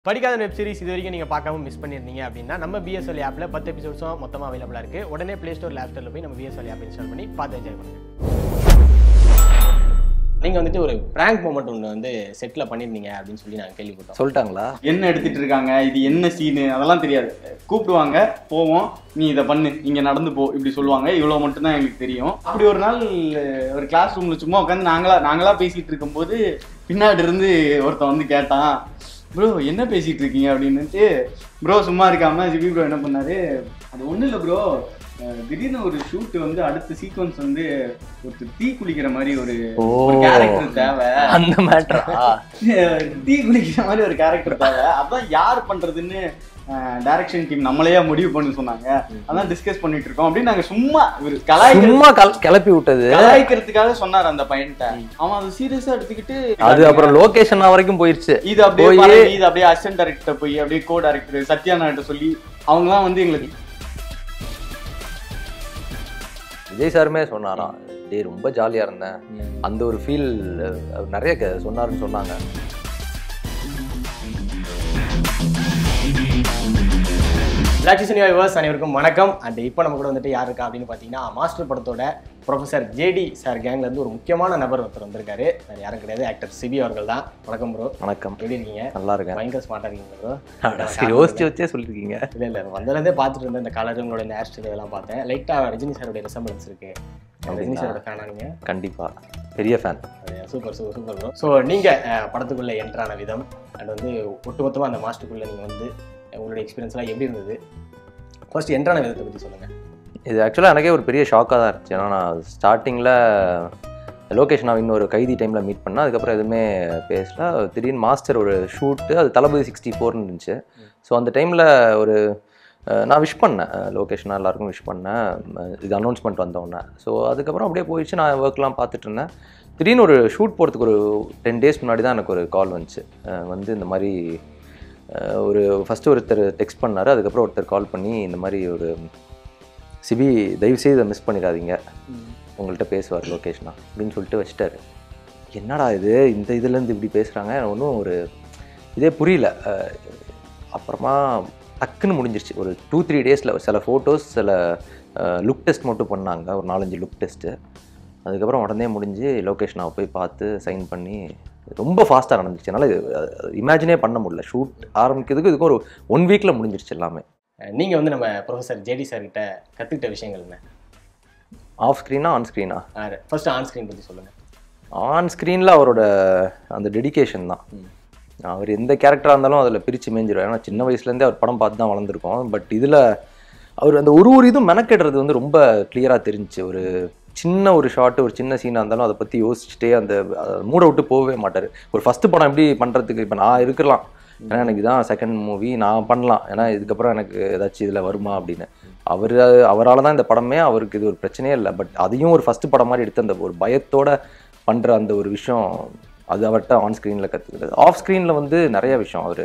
படிக்காத web series இது வரைக்கும் நீங்கள் பார்க்காம மிஸ் பண்ணியிருந்தீங்க அப்படின்னா நம்ம பிஎஸ்எல் ஆப்பில் பத்து எபிசோட்ஸும் மொத்தமாக அவைலபிளாக இருக்குது உடனே ப்ளே ஸ்டோர் லேப் ஸ்டோரில் போய் நம்ம பிஎஸ்எல் ஆப் இன்ஸ்டால் பண்ணி பார்த்து என்ஜாய் பண்ணுங்கள் நீங்கள் வந்துட்டு ஒரு பிராங்க் மூமெண்ட் ஒன்று வந்து செட்டில் பண்ணியிருந்தீங்க அப்படின்னு சொல்லி நாங்கள் கேள்விப்பட்டோம் சொல்லிட்டாங்களா என்ன எடுத்துட்டு இருக்காங்க இது என்ன சீனு அதெல்லாம் தெரியாது கூப்பிடுவாங்க போவோம் நீ இதை பண்ணு இங்க நடந்து போ இப்படி சொல்லுவாங்க இவ்வளவு மட்டும்தான் எங்களுக்கு தெரியும் அப்படி ஒரு நாள் ஒரு கிளாஸ் ரூம்ல சும்மா உட்காந்து நாங்களா நாங்களா பேசிட்டு இருக்கும்போது பின்னாடி இருந்து ஒருத்தன் வந்து கேட்டான் ப்ரோ என்ன பேசிட்டு இருக்கீங்க அப்படின்னுட்டு ப்ரோ சும்மா இருக்காம ஜிபி ப்ரோ என்ன பண்ணாரு அது ஒண்ணும் இல்லை ப்ரோ திடீர்னு ஒரு ஷூட் வந்து அடுத்த சீக்வன்ஸ் வந்து ஒருத்தர் தீ குளிக்கிற மாதிரி ஒரு ஓ. கேரக்டர் தேவை அந்த மேட்டரா டீ குடிக்கிற மாதிரி ஒரு கேரக்டர் தேவை அதான் யார் பண்றதுன்னு டைரக்ஷன் டீம் நம்மளையே முடிவு பண்ண சொன்னாங்க அதான் டிஸ்கஸ் பண்ணிட்டு இருக்கோம் அப்படின்னு நாங்க சும்மா ஒரு கலாய்க்கிற சும்மா கல- கிளப்பி விட்டது கலாய்க்கிறதுக்காக சொன்னார் அந்த பையன்ட்ட அவன் அதை சீரியஸா எடுத்துக்கிட்டு அது அப்புறம் லொகேஷன் வரைக்கும் போயிருச்சு இது அப்படியே போய் பரவி, இது அப்படியே அசிஸ்டன்ட் டைரக்டர் போய் அப்படியே கோ டைரக்டர் சத்யானாட்ட சொல்லி அவங்கலாம் வந்து எங்களுக்கு விஜய் சாருமே சொன்னாராம் டேய் ரொம்ப ஜாலியா இருந்தேன் அந்த ஒரு ஃபீல் நிறைய க- சொன்னாருன்னு சொன்னாங்க பிளாக் சினிமா விவர்ஸ் அனைவருக்கும் வணக்கம் அண்ட் இப்போ நம்ம கூட வந்துட்டு யார் இருக்கா அப்படின்னு பார்த்தீங்கன்னா மாஸ்டர் படத்தோட ப்ரொஃபசர் ஜேடி சார் கேங்லேருந்து ஒரு முக்கியமான நபர் ஒருத்தர் வந்திருக்காரு வேறு யாரும் கிடையாது ஆக்டர் சிபி அவர்கள் தான் வணக்கம் ப்ரோ வணக்கம் எப்படி இருக்கீங்க நல்லா இருக்கேன் பயங்கர ஸ்மார்ட்டாக இருக்கீங்க ப்ரோ சரி, யோசிச்சு வச்சே சொல்லிருக்கீங்க இல்லை இல்லை வந்ததுலேருந்தே பார்த்துட்டு இருந்தேன் இந்த கலர் உங்களோட இந்த ஹேர் ஸ்டைல் இதெல்லாம் பார்த்தேன் லைட்டாக ரஜினி சாரோட ரிசம்பிளன்ஸ் இருக்கு ரஜினி சாரோட ஃபேனா நீங்கள் கண்டிப்பா பெரிய fan super super super bro so நீங்கள் படத்துக்குள்ளே என்ட்ரான விதம் அண்ட் வந்து ஒட்டுமொத்தமாக அந்த மாஸ்டருக்குள்ளே நீங்கள் வந்து உங்களோட எக்ஸ்பீரியன்ஸ்லாம் எப்படி இருந்தது ஃபர்ஸ்ட் என்ட்ரான விதத்தை பற்றி சொல்லுங்கள் இது ஆக்சுவலாக எனக்கே ஒரு பெரிய ஷாக்காக தான் இருந்துச்சு ஏன்னா நான் ஸ்டார்டிங்கில் லொக்கேஷன் நான் இன்னொரு கைதி டைமில் மீட் பண்ணேன் அதுக்கப்புறம் எதுவுமே பேசல திடீர்னு மாஸ்டர் ஒரு ஷூட்டு அது தளபதி சிக்ஸ்டி ஃபோர்னு இருந்துச்சு ஸோ அந்த டைமில் ஒரு அஹ், நான் விஷ் பண்ணேன் லொக்கேஷனாக எல்லாருக்கும் விஷ் பண்ணேன் அஹ், இது அனௌன்ஸ்மெண்ட் வந்தோடனே ஸோ அதுக்கப்புறம் அப்படியே போயிடுச்சு நான் ஒர்க்லாம் பார்த்துட்டு இருந்தேன் திடீர்னு ஒரு ஷூட் போகிறதுக்கு ஒரு டென் டேஸ் முன்னாடி தான் எனக்கு ஒரு கால் வந்துச்சு அஹ், வந்து இந்த மாதிரி அஹ், ஒரு ஃபஸ்ட்டு ஒருத்தர் டெக்ஸ்ட் பண்ணார் அதுக்கப்புறம் ஒருத்தர் கால் பண்ணி இந்த மாதிரி ஒரு சிபி தயவுசெய்து இதை மிஸ் பண்ணிடாதீங்க உங்கள்கிட்ட பேசுவார் லொக்கேஷனா அப்படின்னு சொல்லிட்டு வச்சிட்டாரு என்னடா இது இந்த இதுலேருந்து இப்படி பேசுகிறாங்க ஒன்றும் ஒரு இதே புரியல அஹ் அப்புறமா டக்குன்னு முடிஞ்சிருச்சு ஒரு டூ த்ரீ டேஸில் சில ஃபோட்டோஸ் சில லுக் டெஸ்ட் மட்டும் பண்ணாங்க ஒரு நாலஞ்சு லுக் டெஸ்ட்டு அதுக்கப்புறம் உடனே முடிஞ்சு லொக்கேஷனை போய் பார்த்து சைன் பண்ணி ரொம்ப ஃபாஸ்ட்டாக நடந்துச்சு என்னால் இமேஜினே பண்ண முடியல ஷூட் ஆரம்பிக்கிறதுக்கு இதுக்கும் ஒரு ஒன் வீக்கில் முடிஞ்சிருச்சு எல்லாமே நீங்கள் வந்து நம்ம ப்ரொஃபசர் ஜேடி சார் கிட்ட கற்றுக்கிட்ட விஷயங்கள் என்ன ஆஃப் ஸ்க்ரீனா ஆன் ஸ்க்ரீனா ஃபர்ஸ்ட் ஆன் ஸ்க்ரீன் பற்றி சொல்லுங்கள் ஆன் ஸ்க்ரீனில் அவரோட அந்த டெடிகேஷன் தான் அவர் எந்த கேரக்டராக இருந்தாலும் அதில் பிரித்து மேய்ஞ்சிருவார் ஏன்னா சின்ன வயசுலேருந்தே அவர் படம் பார்த்து தான் வளர்ந்துருக்கோம் பட் இதில் அவர் அந்த ஒரு ஒரு இதுவும் மெனக்கெடுறது வந்து ரொம்ப கிளியராக தெரிஞ்சுச்சு ஒரு சின்ன ஒரு ஷார்ட் ஒரு சின்ன சீனாக இருந்தாலும் அதை பற்றி யோசிச்சுட்டே அந்த மூட விட்டு போகவே மாட்டார் ஒரு ஃபஸ்ட்டு படம் எப்படி பண்ணுறதுக்கு இப்போ நான் இருக்கலாம் ஏன்னா எனக்கு இதான் செகண்ட் மூவி நான் பண்ணலாம் ஏன்னா இதுக்கப்புறம் எனக்கு ஏதாச்சும் இதில் வருமா அப்படின்னு அவர் அவரால் தான் இந்த படமே அவருக்கு இது ஒரு பிரச்சனையே இல்லை பட் அதையும் ஒரு ஃபஸ்ட்டு படம் மாதிரி எடுத்து அந்த ஒரு பயத்தோட பண்ணுற அந்த ஒரு விஷயம் அது அவர்கிட்ட ஆன் ஸ்க்ரீனில் கற்றுக்கிறது ஆஃப் ஸ்க்ரீனில் வந்து நிறைய விஷயம் அவர்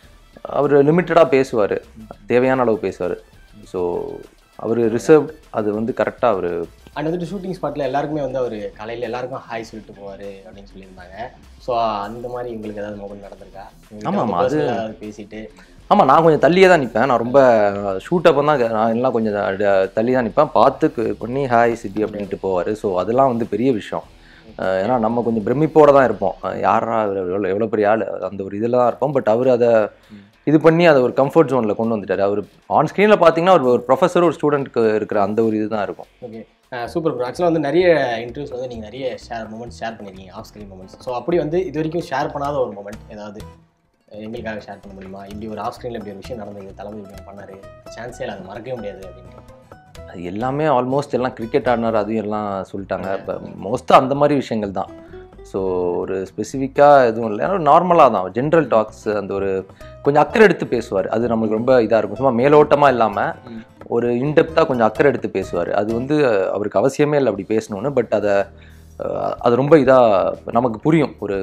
அவர் லிமிட்டடாக பேசுவார் தேவையான அளவு பேசுவார் ஸோ அவர் ரிசர்வ் அது வந்து கரெக்டாக அவர் அண்ட் வந்துட்டு ஷூட்டிங் ஸ்பாட்டில் எல்லாருக்குமே வந்து அவர் காலையில் எல்லாருக்கும் ஹாய் சொல்லிட்டு போவார் அப்படின்னு சொல்லியிருந்தாங்க ஸோ அந்த மாதிரி உங்களுக்கு ஏதாவது மொபைல் நடந்திருக்கா ஆமா, ஆமா, அது- personal ஆ ஏதாவது பேசிட்டு ஆமாம் நான் கொஞ்சம் தள்ளியே தான் நிற்பேன் நான் ரொம்ப ஷூட் அப்போ தான் நான் எல்லாம் கொஞ்சம் ட- தள்ளி தான் நிற்பேன் பார்த்து கு- பண்ணி ஹாய் சிட்டி அப்படின்ட்டு போவார் ஸோ அதெல்லாம் வந்து பெரிய விஷயம் அஹ் ஏன்னா நம்ம கொஞ்சம் பிரமிப்போட தான் இருப்போம் அஹ் யாரா இவர் எவ்வளோ எவ்வளோ பெரிய ஆள் அந்த ஒரு இதில் தான் இருப்போம் பட் அவர் அதை இது பண்ணி அதை ஒரு கம்ஃபர்ட் ஜோனில் கொண்டு வந்துட்டார் அவர் ஆன் ஸ்க்ரீனில் பார்த்தீங்கன்னா ஒரு ஒரு ப்ரொஃபஸர் ஒரு ஸ்டூடெண்ட்க்கு இருக்கிற அந்த ஒரு இதுதான் இருக்கும் ஓகே சூப்பர் ப்ரோ ஆக்சுவலாக வந்து நிறைய இன்டர்வியூஸ் வந்து நீங்கள் நிறைய ஷேர் மூமெண்ட்ஸ் ஷேர் பண்ணியிருக்கீங்க ஆஃப் ஸ்க்ரீன் மூமெண்ட்ஸ் ஸோ அப்படி வந்து இது வரைக்கும் ஷேர் பண்ணாத ஒரு மூமெண்ட் ஏதாவது அஹ் எங்களுக்காக ஷேர் பண்ண முடியுமா இப்படி ஒரு ஆஃப் ஸ்க்ரீனில் இப்படி ஒரு விஷயம் நடந்தது தளபதி இப்படி பண்ணாரு சான்ஸே இல்லை அதை மறக்கவே முடியாது அப்படின்னு அது எல்லாமே ஆல்மோஸ்ட் எல்லாம் கிரிக்கெட் ஆடினார் அதுவும் எல்லாம் சொல்லிட்டாங்க இப்போ மோஸ்ட்டாக அந்த மாதிரி விஷயங்கள் தான் ஸோ ஒரு ஸ்பெசிஃபிக்காக எதுவும் இல்லை ஏன்னா நார்மலாக தான் ஜென்ரல் டாக்ஸ் அந்த ஒரு கொஞ்சம் அக்கறை எடுத்து பேசுவார் அது நம்மளுக்கு ரொம்ப இதாக இருக்கும் சும்மா மேலோட்டமாக இல்லாமல் ம். ஒரு இன்டெப்த்தாக கொஞ்சம் அக்கறை எடுத்து பேசுவார் அது வந்து அவருக்கு அவசியமே இல்லை அப்படி பேசணும்னு பட் அதை அஹ், அது ரொம்ப இதாக நமக்கு புரியும் ஒரு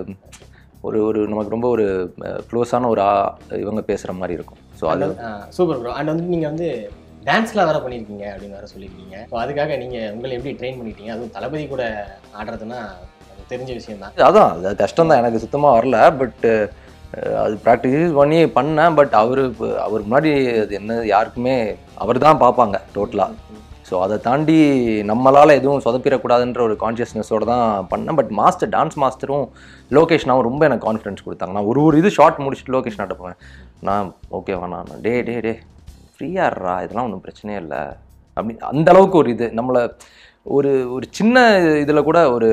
ஒரு ஒரு நமக்கு ரொம்ப ஒரு க்ளோஸான ஒரு ஆ- இவங்க பேசுகிற மாதிரி இருக்கும் ஸோ அது சூப்பர் ப்ரோ அண்ட் வந்து நீங்கள் வந்து டான்ஸ்லாம் வேற பண்ணியிருக்கீங்க அப்படின்னு வேற சொல்லியிருக்கீங்க ஸோ அதுக்காக நீங்கள் உங்களை எப்படி ட்ரெயின் பண்ணிட்டீங்க அதுவும் தளபதி கூட ஆடுறதுன்னா அது தெரிஞ்ச விஷயம் தான் அதான் அது கஷ்டம் தான் எனக்கு சுத்தமாக வரல பட் அஹ் அது ப்ராக்டிஸ் பண்ணி பண்ணேன் பட் அவர் அவர் முன்னாடி அது என்ன யாருக்குமே அவர் தான் பார்ப்பாங்க டோட்டலாக ஸோ அதை தாண்டி நம்மளால் எதுவும் சொதப்பிடக்கூடாதுன்ற ஒரு கான்ஷியஸ்னஸோட தான் பண்ணேன் பட் மாஸ்டர் டான்ஸ் மாஸ்டரும் லோகேஷ்னாவும் ரொம்ப எனக்கு கான்ஃபிடன்ஸ் கொடுத்தாங்க நான் ஒரு ஒரு இது ஷார்ட் முடிச்சுட்டு லோகேஷ் நாட்ட போவேன் நான் ஓகேவா நான் டே டே டே ஃப்ரீயாடுறா இதெல்லாம் ஒன்றும் பிரச்சனையே இல்லை அப்படி அந்த அளவுக்கு ஒரு இது நம்மளை ஒரு ஒரு சின்ன இதில் கூட ஒரு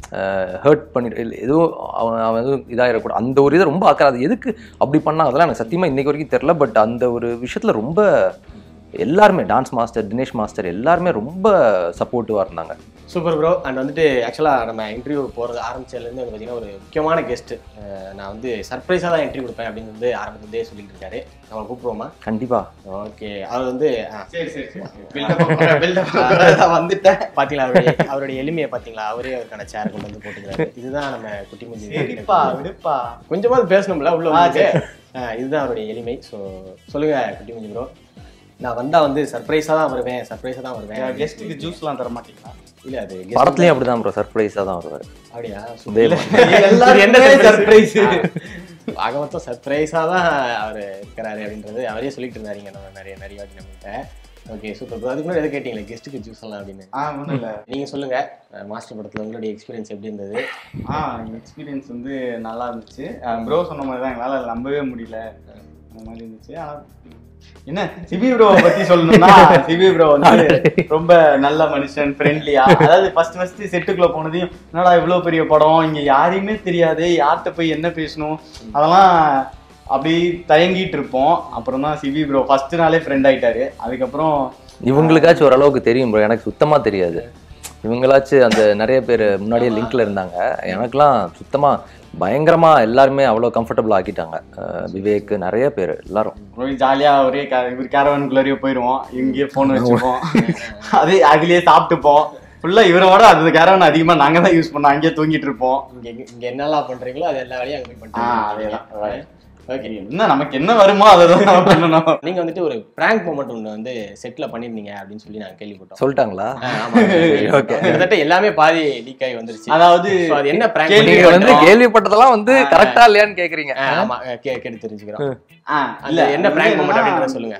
ஹர்ட் பண்ணி இல்ல, எதுவும் அவன் அவன் எதுவும் இதாகிடக்கூடாது அந்த ஒரு இதை ரொம்ப ஆக்காது எதுக்கு அப்படி பண்ணாங்க அதெல்லாம் எனக்கு சத்தியமாக இன்னைக்கு வரைக்கும் தெரில பட் அந்த ஒரு விஷயத்தில் ரொம்ப எல்லாருமே டான்ஸ் மாஸ்டர் தினேஷ் மாஸ்டர் எல்லாருமே ரொம்ப சப்போர்ட்டிவாக இருந்தாங்க சூப்பர் ப்ரோ அண்ட் வந்துட்டு ஆக்சுவலாக நம்ம இன்டர்வியூ போகிறது ஆரம்பிச்சதுலேருந்து வந்து பார்த்தீங்கன்னா ஒரு முக்கியமான கெஸ்ட்டு நான் வந்து சர்ப்ரைஸாக தான் என்ட்ரி கொடுப்பேன் அப்படின்னு வந்து ஆரம்பத்துலேருந்தே சொல்லிட்டு இருக்காரு நம்ம கூப்பிடுவோமா கண்டிப்பாக ஓகே அவர் வந்து ஆ, சரி சரி சரி பில்டப் பில்டப் வந்துட்டேன் பாத்தீங்களா அவருடைய அவருடைய எளிமையை பாத்தீங்களா அவரே அவருக்கான சேர் கொண்டு வந்து போட்டுக்கிறாரு இதுதான் நம்ம குட்டி சரிப்பா முஞ்சி விடுப்பா கொஞ்சமாவது பேசணும்ல உள்ள ஆ, வந்து இதுதான் அவருடைய எளிமை ஸோ சொல்லுங்க குட்டி முஞ்சி ப்ரோ நான் வந்தா வந்து சர்ப்ரைஸாக தான் வருவேன் சர்ப்ரைஸாக தான் வருவேன் கெஸ்ட்டுக்கு ஜூஸ்லாம் தர மாட்டீங்களா இல்ல அது guest- படத்துலையும் அப்படி தான் ப்ரோ சர்ப்ரைஸாக தான் வருவார் அப்படியா இதே எல்லாரும் என்ன என்ன surprise? சர்ப்ரைஸ் ஆக மொத்தம் சர்ப்ரைஸாக தான் அவர் இருக்கிறாரு அப்படின்றது அவரே சொல்லிட்டு இருந்தாருங்க நம்ம நிறைய நிறைய வாட்டி நம்மகிட்ட ஓகே சூப்பர் ப்ரோ அதுக்கு முன்னாடி எதை கேட்டீங்களே கெஸ்ட்டுக்கு ஜூஸ் எல்லாம் அப்படின்னு ஆ ஒன்றும் இல்லை நீங்க சொல்லுங்க மாஸ்டர் படத்துல உங்களுடைய எக்ஸ்பீரியன்ஸ் எப்படி இருந்தது ஆ எக்ஸ்பீரியன்ஸ் வந்து நல்லா இருந்துச்சு ப்ரோ சொன்ன மாதிரி தான் எங்களால் நம்பவே முடியல அந்த மாதிரி இருந்துச்சு ஆனால் என்ன சிபி ப்ரோவை பத்தி சொல்லணும்னா சிபி ப்ரோ வந்து ரொம்ப நல்ல மனுஷன் ஃப்ரெண்ட்லியா அதாவது ஃபர்ஸ்ட் ஃபர்ஸ்ட் செட்டுக்குள்ள போனதையும் என்னடா இவ்வளவு பெரிய படம் இங்க யாரையுமே தெரியாது யார்கிட்ட போய் என்ன பேசணும் அதெல்லாம் அப்படி தயங்கிட்டு இருப்போம் அப்புறம் தான் சிபி ப்ரோ ஃபர்ஸ்ட் நாளே ஃப்ரெண்ட் ஆயிட்டாரு அதுக்கப்புறம் இவங்களுக்காச்சும் ஓரளவுக்கு தெரியும் ப்ரோ எனக்கு சுத்தமாக தெரியாது இவங்களாச்சும் அந்த நிறைய பேர் முன்னாடியே லிங்க்ல இருந்தாங்க எனக்கெல்லாம் சுத்தமாக பயங்கரமாக எல்லாருமே அவ்வளோ கம்ஃபர்டபுள் ஆக்கிட்டாங்க அஹ் விவேக் நிறைய பேர் எல்லாரும் ரொம்ப ஜாலியா ஒரே கா- இவர் கேரவனுக்குள்ளேயே போயிடுவோம் இங்கேயே போன் வச்சுப்போம் அதே அதுலயே சாப்பிட்டுப்போம் ஃபுல்லா இவரோட அந்த கேரவன் அதிகமா நாங்க தான் யூஸ் பண்ணோம் அங்கேயே தூங்கிட்டு இருப்போம் இங்க இங்க என்னெல்லாம் பண்றீங்களோ அது எல்லா வேலையும் அங்க போய் ஆ, பண்ணிட்டு அதேதான். ஓகே என்ன நமக்கு என்ன வருமோ அதை தான் நம்ம பண்ணணும் நீங்க வந்துட்டு ஒரு பிராங்க் மூமெண்ட் ஒன்று வந்து செட்ல பண்ணிருந்தீங்க அப்படின்னு சொல்லி நாங்க கேள்விப்பட்டோம் சொல்லிட்டாங்களா ஆ, ஆமா. Okay. கிட்டத்தட்ட எல்லாமே பாதி லீக் ஆகி வந்துருச்சு அதாவது So, அது என்ன பிராங்க் கேள்வி நீங்க வந்து பண்றோம். கேள்விப்பட்டதெல்லாம் வந்து கரெக்டா இல்லையான்னு கேக்குறீங்க ஆமா கே- கேட்டு தெரிஞ்சுக்கிறோம் ஆ, அந்த இல்ல என்ன பிராங்க் மூமெண்ட் என்னன்னா, அப்படின்றத சொல்லுங்க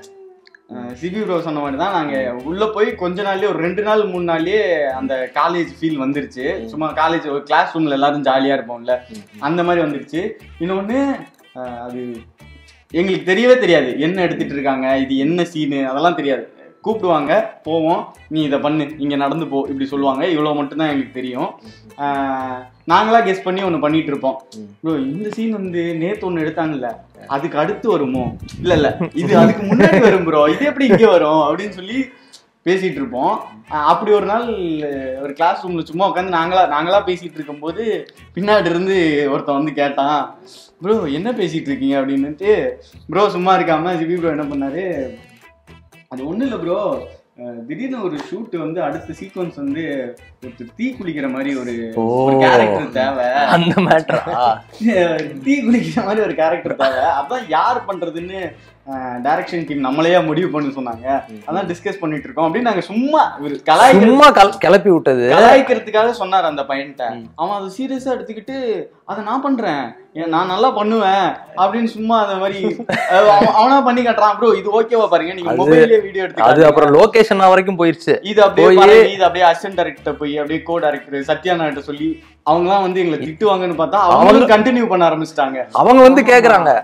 சிபி ப்ரோ சொன்ன மாதிரி தான் நாங்க உள்ள போய் கொஞ்ச நாள்லயே ஒரு ரெண்டு நாள் மூணு நாள்லயே அந்த காலேஜ் ஃபீல் வந்துருச்சு சும்மா காலேஜ் ஒரு கிளாஸ் ரூம்ல எல்லாரும் ஜாலியா இருப்போம்ல அந்த மாதிரி வந்துருச்சு இன்னொன்னு அஹ், அது எங்களுக்கு தெரியவே தெரியாது என்ன எடுத்துட்டு இருக்காங்க இது என்ன சீனு அதெல்லாம் தெரியாது கூப்பிடுவாங்க போவோம் நீ இதை பண்ணு இங்க நடந்து போ இப்படி சொல்லுவாங்க இவ்வளவு மட்டும்தான் எங்களுக்கு தெரியும் அஹ், நாங்களா கெஸ் பண்ணி ஒன்று பண்ணிட்டு இருப்போம் ப்ரோ இந்த சீன் வந்து நேத்து ஒன்று எடுத்தாங்கல்ல அதுக்கு அடுத்து வருமோ இல்ல இல்ல இது அதுக்கு முன்னாடி வரும் ப்ரோ இது எப்படி இங்க வரும் அப்படின்னு சொல்லி பேசிட்டு இருப்போம் அஹ் அப்படி ஒரு நாள் ஒரு கிளாஸ் ரூம்ல சும்மா உட்காந்து நாங்களா நாங்களா பேசிட்டு இருக்கும்போது பின்னாடி இருந்து ஒருத்தன் வந்து கேட்டான் ப்ரோ என்ன பேசிட்டு இருக்கீங்க அப்படின்னுட்டு ப்ரோ சும்மா இருக்காம சிபி ப்ரோ என்ன பண்ணாரு அது ஒண்ணும் இல்ல ப்ரோ திடீர்னு ஒரு ஷூட் வந்து அடுத்த சீக்வன்ஸ் வந்து ஒருத்தர் தீ குளிக்கிற மாதிரி ஒரு ஓ. ஒரு கேரக்டர் தேவை அந்த மேட்டரா தீ குளிக்கிற மாதிரி ஒரு கேரக்டர் தேவை அதான் யார் பண்றதுன்னு டைரக்ஷன் டீம் நம்மளையா முடிவு பண்ண சொன்னாங்க அதான் டிஸ்கஸ் பண்ணிட்டு இருக்கோம் அப்படின்னு நாங்க சும்மா ஒரு கலாய்க்கிற சும்மா கல- கிளப்பி விட்டது கலாய்க்கிறதுக்காக சொன்னார் அந்த பையன்கிட்ட அவன் அதை சீரியஸா எடுத்துக்கிட்டு அதை நான் பண்றேன் ஏன் நான் நல்லா பண்ணுவேன் அப்படின்னு சும்மா அந்த மாதிரி அஹ் அவன் அவனா பண்ணி காட்டுறான் ப்ரோ இது ஓகேவா பாருங்க நீங்க அது- மொபைல்லே வீடியோ எடுத்து அது காட்டுங்க. அப்புறம் லொகேஷன் வரைக்கும் போயிருச்சு இது அப்படியே போய் பாருங்க, இது அப்படியே அசிஸ்டன்ட் டைரக்டர் போய் அப்படியே கோ டைரக்டர் சத்யானா சொல்லி அவங்கலாம் வந்து எங்களை திட்டுவாங்கன்னு பார்த்தா அவங்களும் கண்டினியூ பண்ண ஆரம்பிச்சிட்டாங்க அவங்க வந்து கேக்குறாங்க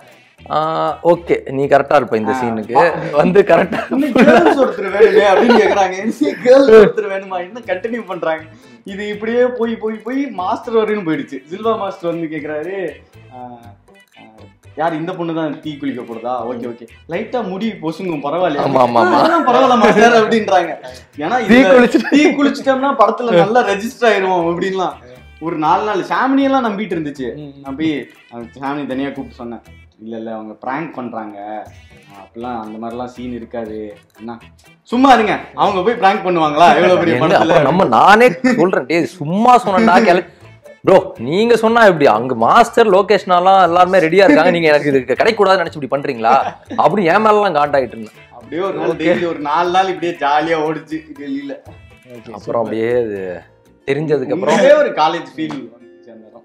ஓகே நீ கரெக்டா இருப்ப இந்த சீனுக்கு வந்து கரெக்டா இன்னும் கேர்ள்ஸ் ஒருத்தர் வேணுமே அப்படின்னு கேக்குறாங்க கேர்ள்ஸ் ஒருத்தர் வேணுமா இன்னும் கண்டினியூ பண்றாங்க இது இப்படியே போய் போய் போய் மாஸ்டர் வரையும் போயிடுச்சு சில்வா மாஸ்டர் வந்து கேக்குறாரு ஆஹ், ஆஹ், யார் இந்த பொண்ணு தான் தீ குளிக்க போறதா ஓகே ஓகே லைட்டா முடி பொசுங்கும் பரவாயில்ல ஆமா, ஆமா, ஆமா. பரவாயில்ல மாஸ்டர் அப்படின்றாங்க ஏன்னா தீ இதுல குளிச்சுட்டு- தீ குளிச்சிட்டோம்னா படத்துல நல்லா ரெஜிஸ்டர் ஆயிரும் அப்படின்லாம் ஒரு நாலு நாள் சாமினி எல்லாம் நம்பிட்டு இருந்துச்சு நான் போய் சாமினி தனியா கூப்பிட்டு சொன்னேன் இல்ல இல்ல அவங்க பிராங்க் பண்றாங்க அப்படிலாம் அந்த மாதிரிலாம் சீன் இருக்காது என்ன சும்மா இருங்க அவங்க போய் பிராங்க் பண்ணுவாங்களா எவ்வளவு பெரிய எங்க படத்துல அப்புறம் நம்ம நானே சொல்றேன் டேய் சும்மா சொன்னா கிள ப்ரோ நீங்க சொன்னா எப்படி அங்க மாஸ்டர் லொகேஷனாலாம் எல்லாருமே ரெடியா இருக்காங்க நீங்க எனக்கு இது கிடைக்கூடாதுன்னு நினைச்சு இப்படி பண்றீங்களா அப்படி என் மேலாம் காண்டாயிட்டு இருந்தேன் அப்படியே ஒரு நாள் டெய்லி ஒரு நாலு நாள் இப்படியே ஜாலியா ஓடிச்சு டெல்லியில அப்புறம் அப்படியே அது தெரிஞ்சதுக்கு அப்புறம் உண்மையிலே ஒரு காலேஜ் ஃபீல் வந்துச்சு அந்த இடம்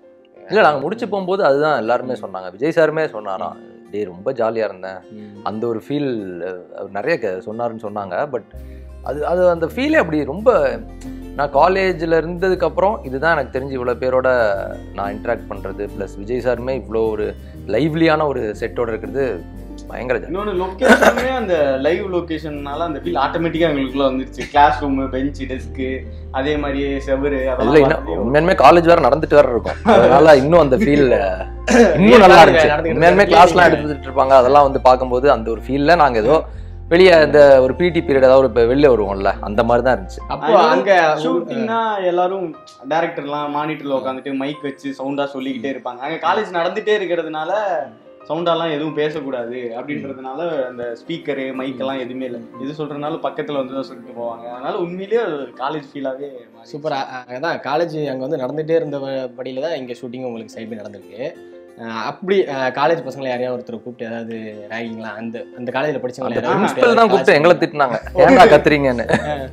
இல்லை நாங்கள் முடிச்சு போகும்போது அதுதான் எல்லாருமே சொன்னாங்க விஜய் சாருமே சொன்னாராம் டேய் ரொம்ப ஜாலியாக இருந்தேன் அந்த ஒரு ஃபீல் நிறைய க- சொன்னாருன்னு சொன்னாங்க பட் அது அது அந்த ஃபீலே அப்படி ரொம்ப நான் காலேஜில் இருந்ததுக்கப்புறம் இதுதான் எனக்கு தெரிஞ்சு இவ்வளோ பேரோட நான் இன்ட்ராக்ட் பண்ணுறது ப்ளஸ் விஜய் சாருமே இவ்வளோ ஒரு லைவ்லியான ஒரு செட்டோட இருக்கிறது பயங்கர ஜாலி இன்னொன்று லொக்கேஷனுமே அந்த லைவ் லொகேஷன்னால அந்த ஃபீல் ஆட்டோமேட்டிக்காக எங்களுக்குள்ள வந்துருச்சு கிளாஸ் ரூம் பெஞ்ச் டெஸ்க்கு அதே மாதிரியே செவரு இல்லை அதெல்லாம் இன்னும் பார்த்து உண்மையுமே காலேஜ் வேற நடந்துட்டு வேற இருக்கும் அதனால இன்னும் அந்த ஃபீல் இன்னும் நல்லா இருந்துச்சு நடந்துக்கிட்டு உண்மையுமே இருக்கு. கிளாஸ்லாம் எடுத்துட்டு இருப்பாங்க அதெல்லாம் வந்து பார்க்கும்போது அந்த ஒரு ஃபீல்ல நாங்க ஏதோ வெளியே அந்த ஒரு பிடி பீரியட் ஏதாவது ஒரு வெளில வருவோம்ல அந்த மாதிரி தான் இருந்துச்சு அப்போ அங்க ஷூட்டிங்னா எல்லாரும் டேரக்டர்லாம் மானிட்டர்ல உட்காந்துட்டு மைக் வச்சு சவுண்டா சொல்லிக்கிட்டே இருப்பாங்க அங்க காலேஜ் நடந்துட்டே இருக்கிறதுனால சவுண்டாலாம் எதுவும் பேசக்கூடாது அப்படின்றதுனால அந்த ஸ்பீக்கரு மைக் எல்லாம் எதுவுமே இல்லை எது சொல்றதுனாலும் பக்கத்துல வந்து தான் சொல்லிட்டு போவாங்க அதனால உண்மையிலேயே காலேஜ் ஃபீலாவே சூப்பர் அதான் காலேஜ் அங்கே வந்து நடந்துகிட்டே இருந்த படியில தான் இங்கே ஷூட்டிங் உங்களுக்கு சைட் பை நடந்திருக்கு அஹ் அப்படி காலேஜ் பசங்களை யாரையாவது ஒருத்தர் கூப்பிட்டு ஏதாவது ராகிங்லாம் அந்த அந்த காலேஜில் படிச்சவங்க அந்த பிரின்சிபல் தான் கூப்பிட்டு எங்களை திட்டினாங்க ஏன்டா கத்துறீங்கன்னு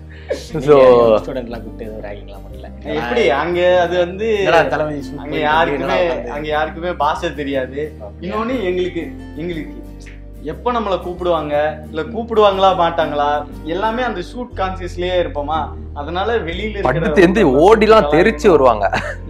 ஸோ ஸ்டூடெண்ட்லாம் கூப்பிட்டு எதுவும் ராகிங்லாம் பண்ணல எப்படி அங்க அது வந்து என்னடா தளபதி shoot அங்க பண்ணிட்டு யாருக்குமே இருக்கீங்களா? அங்க யாருக்குமே பாஷை தெரியாது இன்னொன்னு எங்களுக்கு எங்களுக்கு எப்ப நம்மள கூப்பிடுவாங்க இல்ல கூப்பிடுவாங்களா மாட்டாங்களா எல்லாமே அந்த ஷூட் கான்சியஸ்லயே இருப்போமா அதனால வெளியில இருக்கிற படுத்து எந்த ஓடிலாம் தெரிச்சு வருவாங்க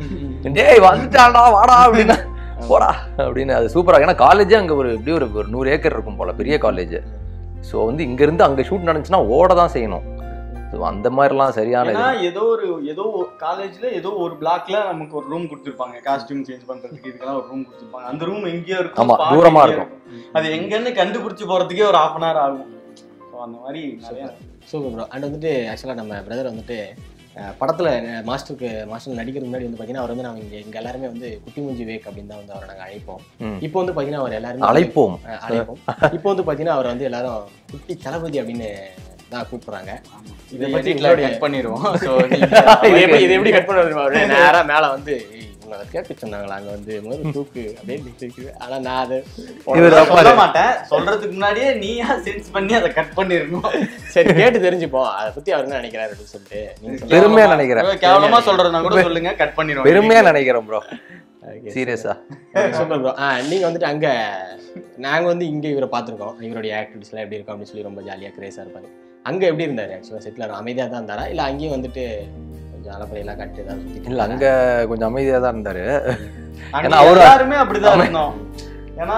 டேய் வந்துட்டாடா வாடா அப்படின்னா போடா அப்படின்னு அது சூப்பரா ஏன்னா காலேஜே அங்க ஒரு எப்படி ஒரு ஒரு நூறு ஏக்கர் இருக்கும் போல பெரிய காலேஜ் ஸோ வந்து இங்க இருந்து அங்க ஷூட் நடந்துச்சுன்னா ஓட தான் செய்யணும் ஸோ அந்த மாதிரிலாம் சரியான ஏன்னா இது. ஏதோ ஒரு ஏதோ காலேஜ்ல ஏதோ ஒரு பிளாக்ல நமக்கு ஒரு ரூம் கொடுத்துருப்பாங்க காஸ்டியூம் சேஞ்ச் பண்றதுக்கு இதுக்கெல்லாம் ஒரு ரூம் கொடுத்துருப்பாங்க அந்த ரூம் எங்கேயோ இருக்கும் ஆமா, spot தூரமா எங்கேயோ இருக்கும். அது எங்கன்னு கண்டுபிடிச்சு போறதுக்கே ஒரு ஹாஃப் அன் ஹவர் ஆகும் So, அந்த மாதிரி நிறைய சூப்பர் ப்ரோ அண்ட் வந்துட்டு ஆக்சுவலாக நம்ம பிரதர் வந்துட்டு அஹ், படத்துல அஹ், மாஸ்டருக்கு மாஸ்டர் நடிக்கிறதுக்கு முன்னாடி வந்து பார்த்தீங்கன்னா அவர் வந்து நாங்கள் இங்கே இங்கே எல்லாருமே வந்து குட்டி மூஞ்சி வேக் அப்படின்னு தான் வந்து அவரை நாங்கள் அழைப்போம் ம். இப்போ வந்து பார்த்தீங்கன்னா அவர் எல்லாருமே அழைப்போம் அஹ், அழைப்போம் இப்போ வந்து பார்த்தீங்கன்னா அவர் வந்து எல்லாரும் குட்டி தளபதி அப்படின்னு தான் கூப்பிடுறாங்க இதை இதை பத்தி பத்தி கட் பண்ணிடுவோம் ஸோ இது எப்படி இது எப்படி கட் பண்ணுறது நேரா மேல வந்து "ஏய், இவங்க அதை கேட்க சொன்னாங்களா அங்க வந்து முதல்ல தூக்கு அப்படின்னு இருக்குது ஆனா நான் அது இவர் நான் அப்பாரு. சொல்ல மாட்டேன் சொல்றதுக்கு முன்னாடியே நீயா சென்ஸ் பண்ணி அதை கட் பண்ணிருக்கணும் சரி கேட்டு தெரிஞ்சுப்போம் அதை பத்தி அவர் என்ன நினைக்கிறாரு அப்படின்னு சொல்லிட்டு நீங்க சொல்லுங்க. பெருமையா நினைக்கிறேன். கேவலமா சொல்றதுனா கூட சொல்லுங்க கட் பண்ணிடுவோம் பெருமையா நினைக்கிறேன் ப்ரோ Okay, சீரியஸா சூப்பர் ப்ரோ ஆ நீங்க வந்துட்டு அங்க நாங்க வந்து இங்க இவரை பார்த்திருக்கோம் இவருடைய ஆக்டிவிட்டிஸ்லாம் எப்படி இருக்கும் அப்படின்னு சொல்லி ரொம்ப ஜாலியா கிரேஸா இருப்பாரு அங்க எப்படி இருந்தாரு ஆக்சுவலா செட்டில் அமைதியா தான் இருந்தாரா இல்ல அங்கேயும் வந்துட்டு கொஞ்சம் அலப்பறையெல்லாம் கட்டு ஏதாவது சுத்திட்டு இல்ல அங்க கொஞ்சம் அமைதியா தான் இருந்தாரு அங்க ஏன்னா அவரு- எல்லாருமே அப்படிதான் இருந்தோம் ஏன்னா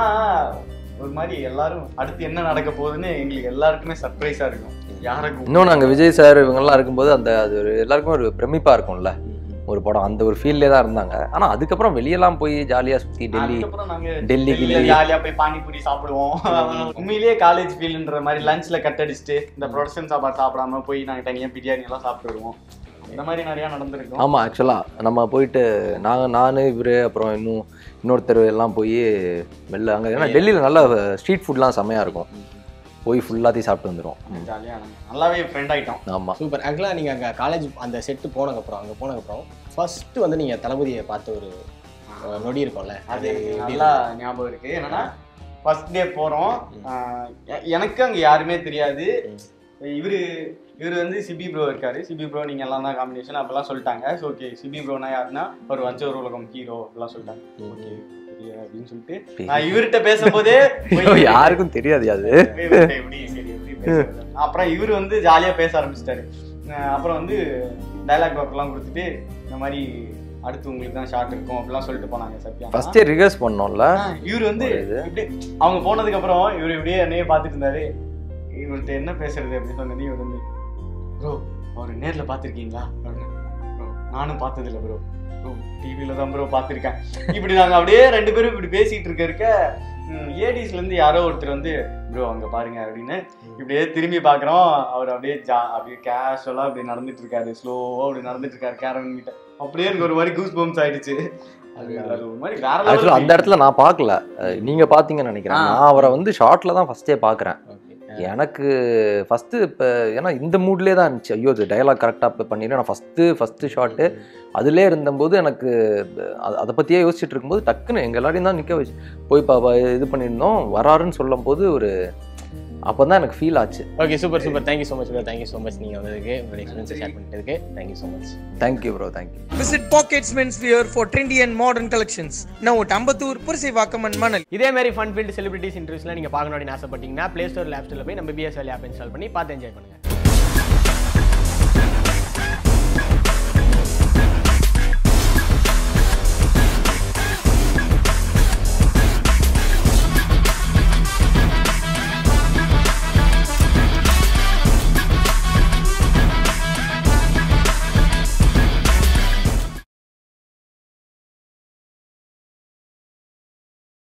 ஒரு மாதிரி எல்லாரும் அடுத்து என்ன நடக்க போகுதுன்னு எங்களுக்கு எல்லாருக்குமே சர்ப்ரைஸா இருக்கும் யாருக்கு இன்னொன்னு அங்க விஜய் சார் இவங்கெல்லாம் இருக்கும்போது அந்த அது ஒரு எல்லாருக்குமே ஒரு பிரமிப்பா இருக்கும்ல ஒரு படம் அந்த ஒரு ஃபீல்லே தான் இருந்தாங்க ஆனா அதுக்கப்புறம் வெளியெல்லாம் போய் ஜாலியா சுத்தி டெல்லி அதுக்கப்புறம் நாங்க டெல்லி டெல்லியில கில்லி ஜாலியா போய் பானிபூரி சாப்பிடுவோம் உண்மையிலேயே காலேஜ் ஃபீல்ன்ற மாதிரி லஞ்ச்ல கட் அடிச்சுட்டு இந்த ப்ரொடக்ஷன் சாப்பாடு சாப்பிடாம போய் நாங்க தனியா பிரியாணி எல்லாம் சாப்பிட்டு வருவோம் இந்த மாதிரி நிறைய நடந்திருக்கும் ஆமா ஆக்சுவலா நம்ம போயிட்டு நாங்க நானு இவரு அப்புறம் இன்னும் இன்னொருத்தர் எல்லாம் போய் வெளில அங்க ஏன்னா டெல்லியில நல்ல ஸ்ட்ரீட் ஃபுட்லாம் செமையா இருக்கும் போய் ஃபுல்லாத்தையும் சாப்பிட்டு வந்துடும் ஜாலியா நல்லாவே ஃப்ரெண்ட் ஆயிட்டோம் ஆமா சூப்பர் ஆக்சுவலாக நீங்கள் அங்கே காலேஜ் அந்த செட்டு போனதுக்கப்புறம் அங்கே போனதுக்கப்புறம் ஃபர்ஸ்ட் வந்து நீங்கள் தளபதியை பார்த்த ஒரு அஹ், நொடி இருக்கும்ல அது எனக்கு எப்படி நல்லா ஞாபகம் இருக்கு என்னன்னா ஃபர்ஸ்ட் டே போறோம் ஆஹ் எ- எனக்கு அங்க யாருமே தெரியாது இவரு இவர் வந்து சிபி ப்ரோ இருக்காரு சிபி ப்ரோ நீங்க எல்லாம் தான் காம்பினேஷன் அப்பெல்லாம் சொல்லிட்டாங்க ஸோ ஓகே சிபி ப்ரோனா யாருன்னா ஒரு வஞ்சவர் உலகம் ஹீரோ அப்படிலாம் சொல்லிட்டாங்க ஓகே பெரிய அப்படின்னு சொல்லிட்டு நான் இவர்கிட்ட பேசும்போதே போய் ஐயோ, யாருக்கும் தெரியாது அது இவர்கிட்ட எப்படி சரி எப்படி பேசுறது? அப்புறம் இவர் வந்து ஜாலியா பேச ஆரம்பிச்சிட்டாரு அஹ் அப்புறம் வந்து டைலாக் ஒர்க்லாம் கொடுத்துட்டு இந்த மாதிரி அடுத்து உங்களுக்கு தான் ஷார்ட் இருக்கும் அப்படிலாம் சொல்லிட்டு போனாங்க சத்யா ஃபர்ஸ்டே ரிகர்ஸ் பண்ணோம்ல இவர் வந்து ஒரு இது. இப்படி அவங்க போனதுக்கு அப்புறம் இவர் இப்படியே என்னையே பார்த்துட்டு இருந்தாரு இவர்கிட்ட என்ன பேசுறது அப்படின்னு சொன்னது இவர் வந்து ப்ரோ அவர் நேர்ல பார்த்திருக்கீங்களா அப்படின்னு ப்ரோ நானும் பார்த்தது இல்லை ப்ரோ ப்ரோ டிவியில தான் ப்ரோ பார்த்திருக்கேன் இப்படி நாங்க அப்படியே ரெண்டு பேரும் இப்படி பேசிட்டு இருக்க இருக்க ஏடிஸ்ல இருந்து யாரோ ஒருத்தர் வந்து ப்ரோ அங்க பாருங்க அப்படின்னு இப்படியே திரும்பி பார்க்கறோம் அவர் அப்படியே ஜா அப்படியே கேஷுவலா அப்படி நடந்துட்டு இருக்காரு ஸ்லோவா அப்படி நடந்துட்டு இருக்காரு கேரவன் கிட்ட அப்படியே எனக்கு ஒரு மாதிரி கூஸ் பம்ப்ஸ் ஆயிடுச்சு அது அது ஒரு மாதிரி வேற level ஆக்சுவலா அந்த feel. இடத்துல நான் பார்க்கல அஹ் நீங்க பாத்தீங்கன்னு நினைக்கிறேன் ஆ. நான் அவரை வந்து ஷார்ட்ல தான் ஃபர்ஸ்டே பார்க்கறேன் ஓகே எனக்கு ஃபர்ஸ்ட் இப்போ ஏன்னா இந்த மூட்லேயே தான் இருந்துச்சு ஐயோ இது டயலாக் கரெக்டாக பண்ணிடுறேன் நான் ஃபஸ்ட்டு ஃபஸ்ட்டு ஷாட்டு அதிலே இருந்தபோது எனக்கு அ- அதை பற்றியே யோசிச்சுட்டு இருக்கும்போது டக்குன்னு எங்கள் எல்லாரையும் தான் நிற்க வச்சு போய் பா பா- இது பண்ணியிருந்தோம் வராருன்னு சொல்லும்போது ஒரு அப்போ தான் எனக்கு ஃபீல் ஆச்சு okay super super thank you so much bro thank you so much நீங்கள் வந்ததுக்கு உங்களோட எக்ஸ்பீரியன்ஸை ஷேர் பண்ணிட்டதுக்கு thank you so much thank you bro thank you Visit Pockets Menswear for trendy and modern collections. Now at Ambattur, Pursivakkam and Manal. இதே மாதிரி fun field celebrities இன்டர்வியூஸ்லாம் நீங்கள் பார்க்கணும் அப்படின்னு ஆசைப்பட்டீங்கன்னா ப்ளே ஸ்டோர் லேப் ஸ்டோரில் போய் நம்ம பிஎஸ்எல் ஆப் இன்ஸ்டால் பண்ணி பார்த்து என்ஜாய் பண்ணுங்கள்